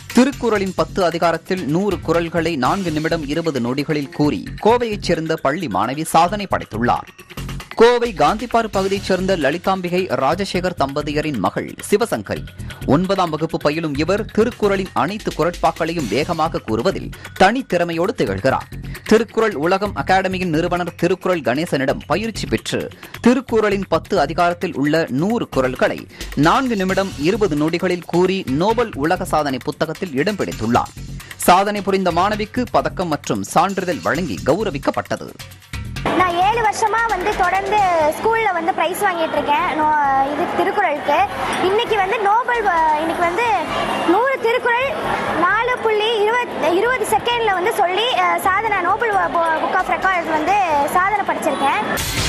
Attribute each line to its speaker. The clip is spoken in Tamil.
Speaker 1: திருக்குறளின் பத்து அதிகாரத்தில் நூறு குறள்களை நான்கு நிமிடம் இருபது நொடிகளில் கூறி கோவையைச் சேர்ந்த பள்ளி மாணவி சாதனை படைத்துள்ளார் கோவை காந்திபார் பகுதியைச் சேர்ந்த லலிதாம்பிகை ராஜசேகர் தம்பதியரின் மகள் சிவசங்கரி ஒன்பதாம் வகுப்பு பயிலும் இவர் திருக்குறளின் அனைத்து குரட்பாக்களையும் வேகமாக கூறுவதில் தனித்திறமையோடு திகழ்கிறார் திருக்குறள் உலகம் அகாடமியின் நிறுவனர் திருக்குறள் கணேசனிடம் பயிற்சி பெற்று திருக்குறளின் பத்து அதிகாரத்தில் உள்ள நூறு குறள்களை நான்கு நிமிடம் இருபது நொடிகளில் கூறி நோபல் உலக சாதனை புத்தகத்தில் இடம் பிடித்துள்ளார் சாதனை புரிந்த மாணவிக்கு பதக்கம் மற்றும் சான்றிதழ் வழங்கி கௌரவிக்கப்பட்டது
Speaker 2: நான் ஏழு வருஷமா வந்து தொடர்ந்து ஸ்கூல்ல வந்து பிரைஸ் வாங்கிட்டு இருக்கேன் நோ- இது திருக்குறளுக்கு இன்னைக்கு வந்து நோபல் வ- இன்னைக்கு வந்து நூறு திருக்குறள் நாலு புள்ளி இருபத் இருபது செகண்ட்ல வந்து சொல்லி அஹ், சாதனை நோபல் புக் ஆஃப் ரெக்கார்ட்ஸ் வந்து சாதனை படிச்சிருக்கேன்